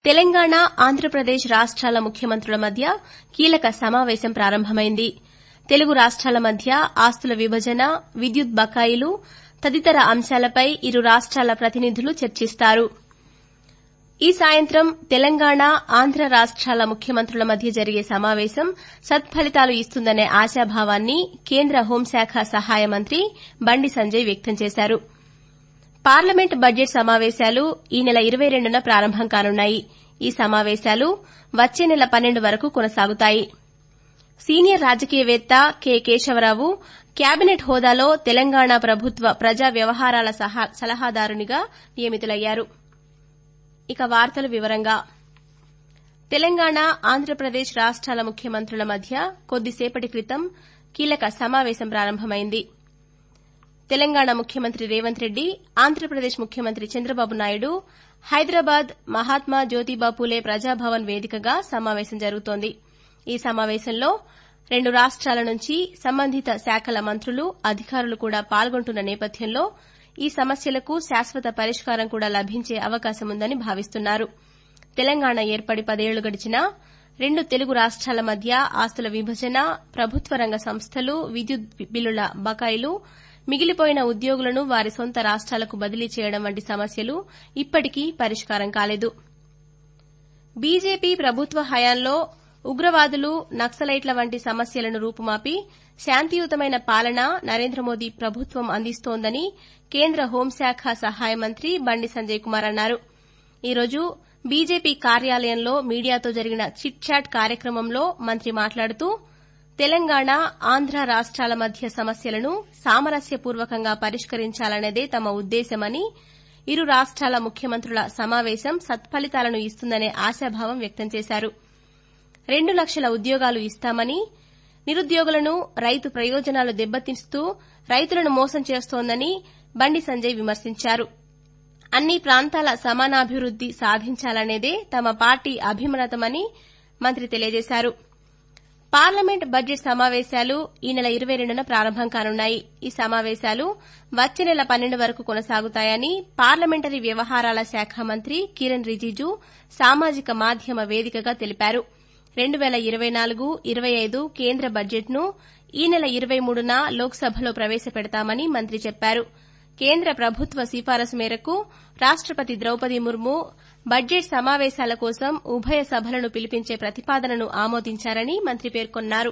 తెలంగాణ ఆంధ్రప్రదేశ్ రాష్టాల ముఖ్యమంత్రుల మధ్య కీలక సమావేశం ప్రారంభమైంది తెలుగు రాష్టాల మధ్య ఆస్తుల విభజన విద్యుత్ బకాయిలు తదితర అంశాలపై ఇరు రాష్టాల ప్రతినిధులు చర్చిస్తారు ఈ సాయంత్రం తెలంగాణ ఆంధ్ర రాష్టాల ముఖ్యమంత్రుల మధ్య జరిగే సమావేశం సత్ఫలితాలు ఇస్తుందనే ఆశాభావాన్ని కేంద్ర హోంశాఖ సహాయ మంత్రి బండి సంజయ్ వ్యక్తం చేశారు పార్లమెంట్ బడ్జెట్ సమావేశాలు ఈ నెల ఇరవై రెండున ప్రారంభం కానున్నాయి ఈ సమావేశాలు వచ్చే నెల పన్నెండు వరకు కొనసాగుతాయి సీనియర్ రాజకీయవేత్త కె కేశవరావు కేబినెట్ హోదాలో తెలంగాణ ప్రభుత్వ ప్రజా వ్యవహారాల సలహాదారునిగా నియమితులయ్యారు ఇక వార్తలు వివరంగా తెలంగాణ ఆంధ్రప్రదేశ్ రాష్టాల ముఖ్యమంత్రుల మధ్య కొద్దిసేపటి క్రితం కీలక సమావేశం ప్రారంభమైంది తెలంగాణ ముఖ్యమంత్రి రేవంత్ రెడ్డి ఆంధ్రప్రదేశ్ ముఖ్యమంత్రి చంద్రబాబు నాయుడు హైదరాబాద్ మహాత్మా జ్యోతిబా పూలే ప్రజాభవన్ వేదికగా సమావేశం జరుగుతోంది ఈ సమావేశంలో రెండు రాష్టాల నుంచి సంబంధిత శాఖల మంత్రులు అధికారులు కూడా పాల్గొంటున్న నేపథ్యంలో ఈ సమస్యలకు శాశ్వత పరిష్కారం కూడా లభించే అవకాశముందని భావిస్తున్నారు తెలంగాణ ఏర్పడి పదేళ్లు గడిచినా రెండు తెలుగు రాష్టాల మధ్య ఆస్తుల విభజన ప్రభుత్వ రంగ సంస్థలు విద్యుత్ బిల్లుల బకాయిలు మిగిలిపోయిన ఉద్యోగులను వారి సొంత రాష్టాలకు బదిలీ చేయడం వంటి సమస్యలు ఇప్పటికీ పరిష్కారం కాలేదు బీజేపీ ప్రభుత్వ హయాంలో ఉగ్రవాదులు నక్సలైట్ల వంటి సమస్యలను రూపుమాపి శాంతియుతమైన పాలన నరేంద్ర మోదీ ప్రభుత్వం అందిస్తోందని కేంద్ర హోంశాఖ సహాయ మంత్రి బండి సంజయ్ కుమార్ అన్నారు ఈ రోజు బీజేపీ కార్యాలయంలో మీడియాతో జరిగిన చిట్ చాట్ కార్యక్రమంలో మంత్రి మాట్లాడుతూ తెలంగాణ ఆంధ్ర రాష్టాల మధ్య సమస్యలను సామరస్యపూర్వకంగా పరిష్కరించాలన్నదే తమ ఉద్దేశ్యమని ఇరు రాష్టాల ముఖ్యమంత్రుల సమావేశం సత్ఫలితాలను ఇస్తుందనే ఆశాభావం వ్యక్తం చేశారు రెండు లక్షల ఉద్యోగాలు ఇస్తామని నిరుద్యోగులను రైతు ప్రయోజనాలు దెబ్బతీస్తూ రైతులను మోసం చేస్తోందని బండి సంజయ్ విమర్శించారు అన్ని ప్రాంతాల సమానాభివృద్ది సాధించాలనేదే తమ పార్టీ అభిమతమని మంత్రి తెలియజేశారు పార్లమెంట్ బడ్జెట్ సమావేశాలు ఈ నెల ఇరవై రెండున ప్రారంభం కానున్నాయి ఈ సమావేశాలు వచ్చే నెల పన్నెండు వరకు కొనసాగుతాయని పార్లమెంటరీ వ్యవహారాల శాఖ మంత్రి కిరణ్ రిజిజు సామాజిక మాధ్యమ వేదికగా తెలిపారు రెండు పేల ఇరవై నాలుగు ఇరవై ఐదు కేంద్ర బడ్జెట్ను ఈ నెల ఇరవై మూడున లోక్సభలో ప్రవేశపెడతామని మంత్రి చెప్పారు కేంద్ర ప్రభుత్వ సిఫారసు మేరకు రాష్టపతి ద్రౌపది ముర్ము బడ్జెట్ సమావేశాల కోసం ఉభయ సభలను పిలిపించే ప్రతిపాదనను ఆమోదించారని మంత్రి పేర్కొన్నారు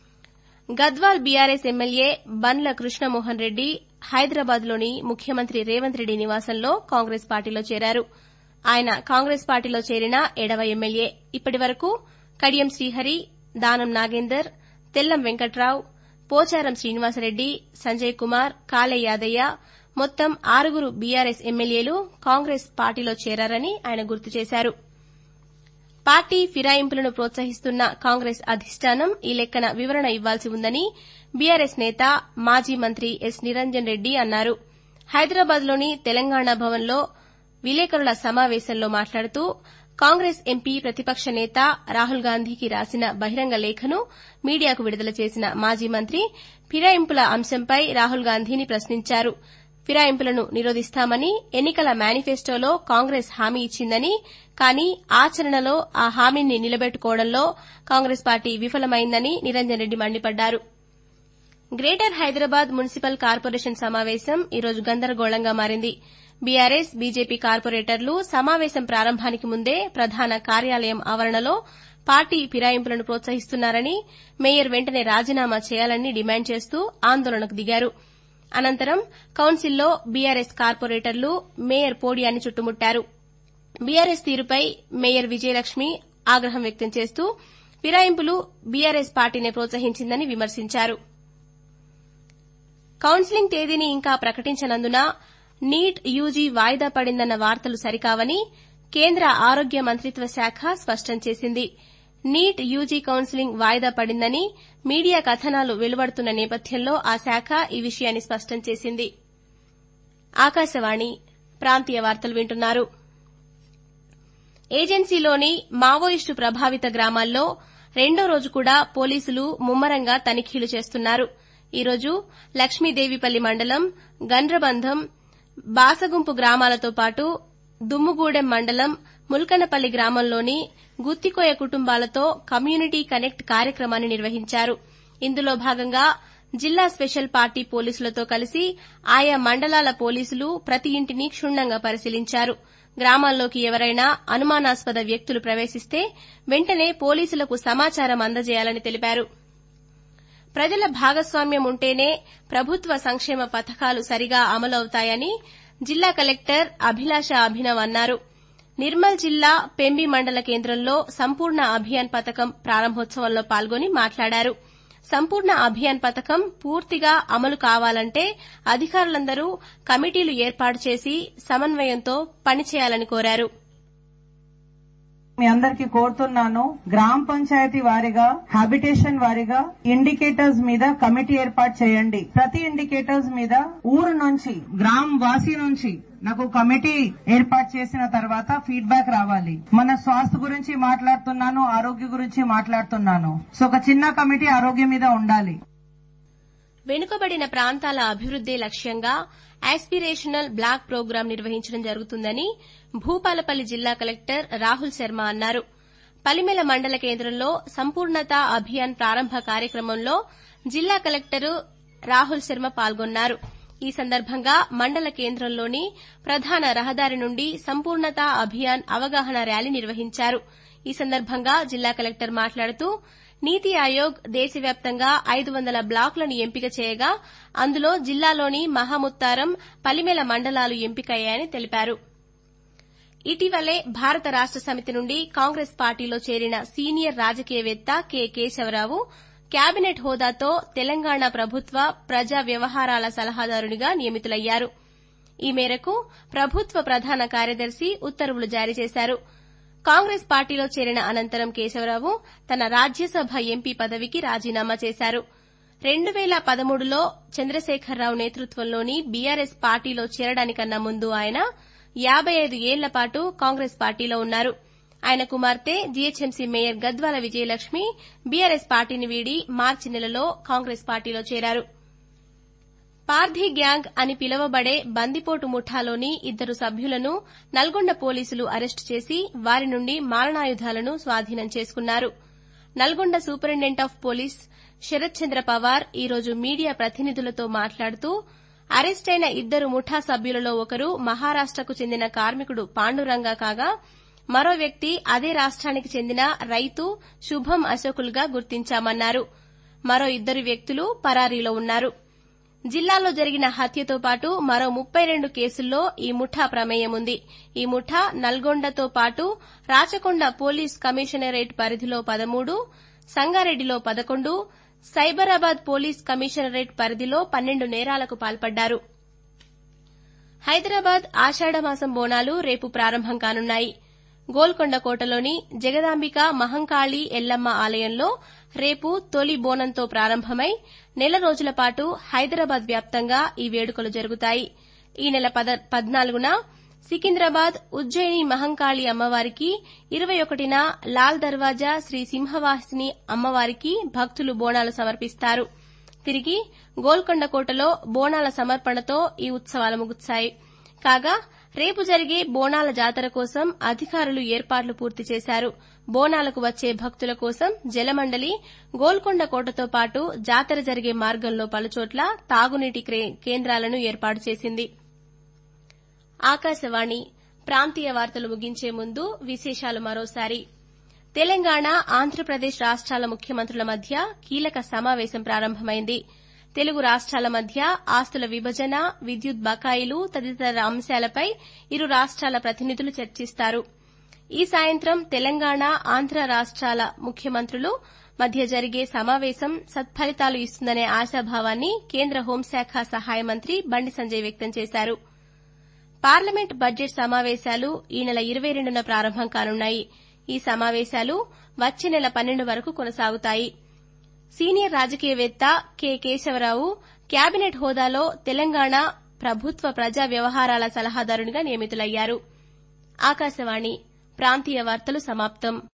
గద్వాల్ బీఆర్ఎస్ ఎమ్మెల్యే బండ్ల కృష్ణమోహన్ రెడ్డి హైదరాబాద్లోని ముఖ్యమంత్రి రేవంత్ రెడ్డి నివాసంలో కాంగ్రెస్ పార్టీలో చేరారు ఆయన కాంగ్రెస్ పార్టీలో చేరిన ఏడవ ఎమ్మెల్యే ఇప్పటి వరకు కడియం శ్రీహరి దానం నాగేందర్ తెల్లం వెంకట్రావు పోచారం శ్రీనివాసరెడ్డి సంజయ్ కుమార్ కాలే యాదయ్య మొత్తం ఆరుగురు బీఆర్ఎస్ ఎమ్మెల్యేలు కాంగ్రెస్ పార్టీలో చేరారని ఆయన గుర్తు చేశారు పార్టీ ఫిరాయింపులను ప్రోత్సహిస్తున్న కాంగ్రెస్ అధిష్టానం ఈ లెక్కన వివరణ ఇవ్వాల్సి ఉందని బీఆర్ఎస్ నేత మాజీ మంత్రి ఎస్ నిరంజన్ రెడ్డి అన్నారు హైదరాబాద్లోని తెలంగాణ భవన్లో విలేకరుల సమావేశంలో మాట్లాడుతూ కాంగ్రెస్ ఎంపీ ప్రతిపక్ష నేత రాహుల్ గాంధీకి రాసిన బహిరంగ లేఖను మీడియాకు విడుదల చేసిన మాజీ మంత్రి ఫిరాయింపుల అంశంపై రాహుల్ గాంధీని ప్రశ్నించారు ఫిరాయింపులను నిరోధిస్తామని ఎన్నికల మేనిఫెస్టోలో కాంగ్రెస్ హామీ ఇచ్చిందని కానీ ఆచరణలో ఆ హామీని నిలబెట్టుకోవడంలో కాంగ్రెస్ పార్టీ విఫలమైందని నిరంజన్ రెడ్డి మండిపడ్డారు గ్రేటర్ హైదరాబాద్ మున్సిపల్ కార్పొరేషన్ సమావేశం ఈ రోజు గందరగోళంగా మారింది బీఆర్ఎస్ బీజేపీ కార్పొరేటర్లు సమావేశం ప్రారంభానికి ముందే ప్రధాన కార్యాలయం ఆవరణలో పార్టీ ఫిరాయింపులను ప్రోత్సహిస్తున్నారని మేయర్ వెంటనే రాజీనామా చేయాలని డిమాండ్ చేస్తూ ఆందోళనకు దిగారు అనంతరం కౌన్సిల్లో బీఆర్ఎస్ కార్పొరేటర్లు మేయర్ పోడియాన్ని చుట్టుముట్టారు బీఆర్ఎస్ తీరుపై మేయర్ విజయలక్ష్మి ఆగ్రహం వ్యక్తం చేస్తూ ఫిరాయింపులు బీఆర్ఎస్ పార్టీనే ప్రోత్సహించిందని విమర్శించారు కౌన్సిలింగ్ తేదీని ఇంకా ప్రకటించనందున నీట్ యూజీ వాయిదా పడిందన్న వార్తలు సరికావని కేంద్ర ఆరోగ్య మంత్రిత్వ శాఖ స్పష్టం చేసింది నీట్ యూజీ కౌన్సిలింగ్ వాయిదా పడిందని మీడియా కథనాలు వెలువడుతున్న నేపథ్యంలో ఆ శాఖ ఈ విషయాన్ని స్పష్టం చేసింది ఆకాశవాణి ప్రాంతీయ వార్తలు వింటున్నారు ఏజెన్సీలోని మావోయిస్టు ప్రభావిత గ్రామాల్లో రెండో రోజు కూడా పోలీసులు ముమ్మరంగా తనిఖీలు చేస్తున్నారు ఈ రోజు లక్ష్మీదేవిపల్లి మండలం గండ్రబంధం బాసగుంపు గ్రామాలతో పాటు దుమ్ముగూడెం మండలం ముల్కనపల్లి గ్రామంలోని గుత్తికోయ కుటుంబాలతో కమ్యూనిటీ కనెక్ట్ కార్యక్రమాన్ని నిర్వహించారు ఇందులో భాగంగా జిల్లా స్పెషల్ పార్టీ పోలీసులతో కలిసి ఆయా మండలాల పోలీసులు ప్రతి ఇంటిని క్షుణ్ణంగా పరిశీలించారు గ్రామాల్లోకి ఎవరైనా అనుమానాస్పద వ్యక్తులు ప్రవేశిస్తే వెంటనే పోలీసులకు సమాచారం అందజేయాలని తెలిపారు ప్రజల భాగస్వామ్యం ఉంటేనే ప్రభుత్వ సంక్షేమ పథకాలు సరిగా అమలవుతాయని జిల్లా కలెక్టర్ అభిలాష అభినవ్ అన్నారు నిర్మల్ జిల్లా పెంబి మండల కేంద్రంలో సంపూర్ణ అభియాన్ పథకం ప్రారంభోత్సవంలో పాల్గొని మాట్లాడారు సంపూర్ణ అభియాన్ పథకం పూర్తిగా అమలు కావాలంటే అధికారులందరూ కమిటీలు ఏర్పాటు చేసి సమన్వయంతో పనిచేయాలని కోరారు మీ అందరికి కోరుతున్నాను గ్రామ పంచాయతీ వారిగా హ్యాబిటేషన్ వారిగా ఇండికేటర్స్ మీద కమిటీ ఏర్పాటు చేయండి ప్రతి ఇండికేటర్స్ మీద ఊరు నుంచి గ్రామ వాసి నుంచి నాకు కమిటీ ఏర్పాటు చేసిన తర్వాత ఫీడ్బ్యాక్ రావాలి మన స్వాస్థ్య గురించి మాట్లాడుతున్నాను ఆరోగ్య గురించి మాట్లాడుతున్నాను సో ఒక చిన్న కమిటీ ఆరోగ్యం మీద ఉండాలి వెనుకబడిన ప్రాంతాల అభివృద్దే లక్ష్యంగా ఆస్పిరేషనల్ బ్లాక్ ప్రోగ్రాం నిర్వహించడం జరుగుతుందని భూపాలపల్లి జిల్లా కలెక్టర్ రాహుల్ శర్మ అన్నారు పలిమెల మండల కేంద్రంలో సంపూర్ణత అభియాన్ ప్రారంభ కార్యక్రమంలో జిల్లా కలెక్టర్ రాహుల్ శర్మ పాల్గొన్నారు ఈ సందర్భంగా మండల కేంద్రంలోని ప్రధాన రహదారి నుండి సంపూర్ణత అభియాన్ అవగాహన ర్యాలీ నిర్వహించారు ఈ సందర్భంగా జిల్లా కలెక్టర్ మాట్లాడుతూ నీతి ఆయోగ్ దేశవ్యాప్తంగా ఐదు వందల బ్లాకులను ఎంపిక చేయగా అందులో జిల్లాలోని మహాముత్తారం పలిమెల మండలాలు ఎంపికయ్యాయని తెలిపారు ఇటీవలే భారత రాష్ట సమితి నుండి కాంగ్రెస్ పార్టీలో చేరిన సీనియర్ రాజకీయవేత్త కె కేశవరావు కేబినెట్ హోదాతో తెలంగాణ ప్రభుత్వ ప్రజా వ్యవహారాల సలహాదారునిగా నియమితులయ్యారు ఈ మేరకు ప్రభుత్వ ప్రధాన కార్యదర్శి ఉత్తర్వులు జారీ చేశారు కాంగ్రెస్ పార్టీలో చేరిన అనంతరం కేశవరావు తన రాజ్యసభ ఎంపీ పదవికి రాజీనామా చేశారు రెండు వేల పదమూడులో చంద్రశేఖరరావు నేతృత్వంలోని బీఆర్ఎస్ పార్టీలో చేరడానికన్నా ముందు ఆయన యాబై ఐదు ఏళ్ల పాటు కాంగ్రెస్ పార్టీలో ఉన్నారు ఆయన కుమార్తె GHMC mayor Gadwala Vijayalakshmi BRS పార్టీని వీడి మార్చి నెలలో కాంగ్రెస్ పార్టీలో చేరారు పార్థీ గ్యాంగ్ అని పిలువబడే బందిపోటు ముఠాలోని ఇద్దరు సభ్యులను నల్గొండ పోలీసులు అరెస్టు చేసి వారి నుండి మారణాయుధాలను స్వాధీనం చేసుకున్నారు Nalgonda superintendent of police Sharath Chandra Pawar ఈ రోజు మీడియా ప్రతినిధులతో మాట్లాడుతూ అరెస్టైన ఇద్దరు ముఠా సభ్యులలో ఒకరు మహారాష్టకు చెందిన కార్మికుడు పాండురంగా కాగా మరో వ్యక్తి అదే రాష్ట్రానికి చెందిన రైతు శుభం అశోకులుగా గుర్తించామన్నారు మరో ఇద్దరు వ్యక్తులు పరారీలో ఉన్నారు జిల్లాలో జరిగిన హత్యతో పాటు మరో ముప్పై రెండు కేసుల్లో ఈ ముఠా ప్రమేయం ఉంది ఈ ముఠా నల్గొండతో పాటు రాచకొండ పోలీస్ కమిషనరేట్ పరిధిలో పదమూడు సంగారెడ్డిలో పదకొండు సైబరాబాద్ పోలీస్ కమిషనరేట్ పరిధిలో పన్నెండు నేరాలకు పాల్పడ్డారు హైదరాబాద్ ఆషాఢమాసం బోనాలు రేపు ప్రారంభం కానున్నాయి గోల్కొండ కోటలోని జగదాంబిక మహంకాళి ఎల్లమ్మ ఆలయంలో రేపు తొలి బోనంతో ప్రారంభమై నెల రోజుల పాటు హైదరాబాద్ వ్యాప్తంగా ఈ వేడుకలు జరుగుతాయి ఈ నెల పద్నాలుగున సికింద్రాబాద్ ఉజ్జయిని మహంకాళి అమ్మవారికి ఇరవై ఒకటిన లాల్ దర్వాజా శ్రీ సింహవాసిని అమ్మవారికి భక్తులు బోనాలు సమర్పిస్తారు తిరిగి గోల్కొండ కోటలో బోనాల సమర్పణతో ఈ ఉత్సవాలు ముగుస్తాయి కాగా రేపు జరిగే బోనాల జాతర కోసం అధికారులు ఏర్పాట్లు పూర్తి చేశారు బోనాలకు వచ్చే భక్తుల కోసం జలమండలి గోల్కొండ కోటతో పాటు జాతర జరిగే మార్గంలో పలుచోట్ల తాగునీటి కేంద్రాలను ఏర్పాటు చేసింది ఆకాశవాణి ప్రాంతీయ వార్తలు ముగించే ముందు విశేషాలు మరోసారి తెలంగాణ ఆంధ్రప్రదేశ్ రాష్ట్రాల ముఖ్యమంత్రుల మధ్య కీలక సమావేశం ప్రారంభమైంది తెలుగు రాష్ట్రాల మధ్య ఆస్తుల విభజన విద్యుత్ బకాయిలు తదితర అంశాలపై ఇరు రాష్ట్రాల ప్రతినిధులు చర్చిస్తారు ఈ సాయంత్రం తెలంగాణ ఆంధ్ర రాష్ట్రాల ముఖ్యమంత్రులు మధ్య జరిగే సమావేశం సత్ఫలితాలు ఇస్తుందనే ఆశాభావాన్ని కేంద్ర హోంశాఖ సహాయ మంత్రి బండి సంజయ్ వ్యక్తం చేశారు పార్లమెంట్ బడ్జెట్ సమావేశాలు ఈ నెల ఇరవై రెండున ప్రారంభం కానున్నాయి ఈ సమావేశాలు వచ్చే నెల పన్నెండు వరకు కొనసాగుతాయి సీనియర్ రాజకీయవేత్త కె కేశవరావు కేబినెట్ హోదాలో తెలంగాణ ప్రభుత్వ ప్రజా వ్యవహారాల సలహాదారునిగా నియమితులయ్యారు ఆకాశవాణి ప్రాంతీయ వార్తలు సమాప్తం